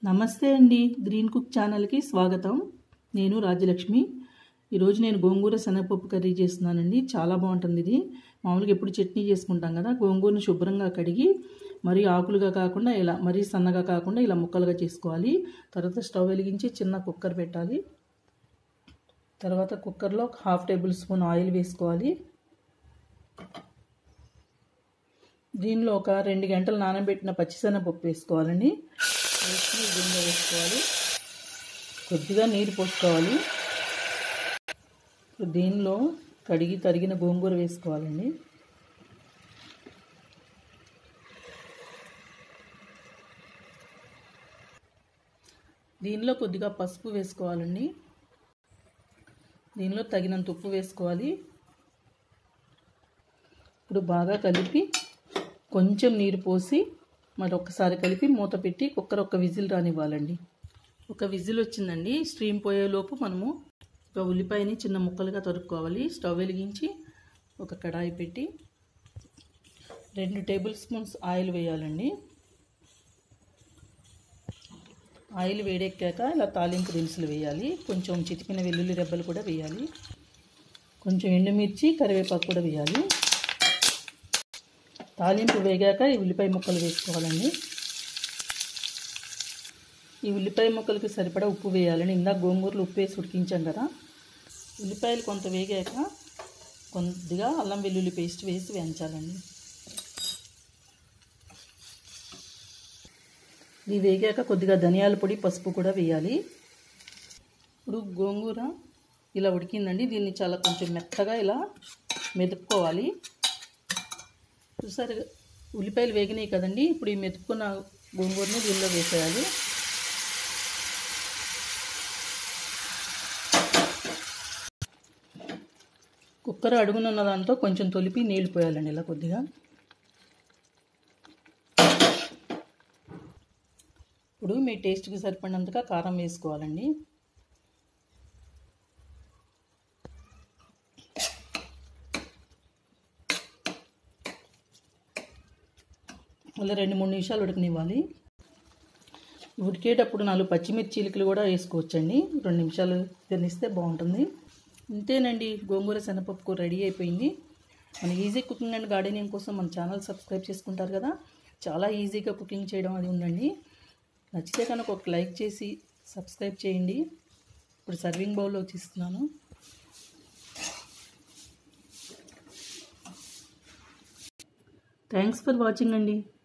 నమస్తే అండి green cook ఛానల్కి స్వాగతం నేను రాజ్యలక్ష్మి ఈరోజు నేను గోంగూర శనగపప్పు కర్రీ చేస్తున్నానండి చాలా బాగుంటుంది ఇది మామూలుగా ఎప్పుడు చట్నీ చేసుకుంటాం కదా గోంగూరను శుభ్రంగా కడిగి మరీ ఆకులుగా కాకుండా ఇలా మరీ సన్నగా కాకుండా ఇలా ముక్కలుగా చేసుకోవాలి తర్వాత స్టవ్ వెలిగించి చిన్న కుక్కర్ పెట్టాలి తర్వాత కుక్కర్లో హాఫ్ టేబుల్ స్పూన్ ఆయిల్ వేసుకోవాలి దీనిలో ఒక రెండు గంటలు నానబెట్టిన పచ్చిశనగపప్పు వేసుకోవాలండి వేసుకుని దీనిలో వేసుకోవాలి కొద్దిగా నీరు పోసుకోవాలి దీనిలో కడిగి తరిగిన గోంగూర వేసుకోవాలండి దీనిలో కొద్దిగా పసుపు వేసుకోవాలండి దీనిలో తగినంత ఉప్పు వేసుకోవాలి ఇప్పుడు బాగా కలిపి కొంచెం నీరు పోసి మరి ఒక్కసారి కలిపి మూత పెట్టి కుక్కర్ ఒక విజిల్ రానివ్వాలండి ఒక విజిల్ వచ్చిందండి స్ట్రీమ్ పోయేలోపు మనము ఒక ఉల్లిపాయని చిన్న ముక్కలుగా తరుక్కోవాలి స్టవ్ వెలిగించి ఒక కడాయి పెట్టి రెండు టేబుల్ స్పూన్స్ ఆయిల్ వేయాలండి ఆయిల్ వేడెక్కాక ఇలా తాలింపు దినుసులు వేయాలి కొంచెం చిటికిన వెల్లుల్లి రెబ్బలు కూడా వేయాలి కొంచెం ఎండుమిర్చి కరివేపాకు కూడా వేయాలి తాలింపు వేగాక ఈ ఉల్లిపాయ ముక్కలు వేసుకోవాలండి ఈ ఉల్లిపాయ ముక్కలకి సరిపడా ఉప్పు వేయాలండి ఇందాక గోంగూరలు ఉప్పు వేసి ఉడికించాం కదా ఉల్లిపాయలు కొంత వేగాక కొద్దిగా అల్లం వెల్లుల్లి పేస్ట్ వేసి వేయించాలండి ఇది వేగాక కొద్దిగా ధనియాల పొడి పసుపు కూడా వేయాలి ఇప్పుడు గోంగూర ఇలా ఉడికిందండి దీన్ని చాలా కొంచెం మెత్తగా ఇలా మెదుపుకోవాలి చూసారు ఉల్లిపాయలు వేగినాయి కదండి ఇప్పుడు ఈ మెతుక్కున్న గోంగూరని దీనిలో వేసేయాలి కుక్కర్ అడుగునున్న దాంతో కొంచెం తొలిపి నీళ్ళు పోయాలండి ఇలా కొద్దిగా ఇప్పుడు మీ టేస్ట్కి సరిపడినంతగా కారం వేసుకోవాలండి మళ్ళీ రెండు మూడు నిమిషాలు ఉడకనివ్వాలి ఉడికేటప్పుడు నాలుగు పచ్చిమిర్చీలకలు కూడా వేసుకోవచ్చండి రెండు నిమిషాలు తినిస్తే బాగుంటుంది ఇంతేనండి గోంగూర శనగపప్పు కూర రెడీ అయిపోయింది మన ఈజీ కుకింగ్ అండ్ గార్డెనింగ్ కోసం మన ఛానల్ సబ్స్క్రైబ్ చేసుకుంటారు కదా చాలా ఈజీగా కుకింగ్ చేయడం అది ఉందండి నచ్చితే కనుక ఒక లైక్ చేసి సబ్స్క్రైబ్ చేయండి ఇప్పుడు సర్వింగ్ బౌల్లో తీస్తున్నాను థ్యాంక్స్ ఫర్ వాచింగ్ అండి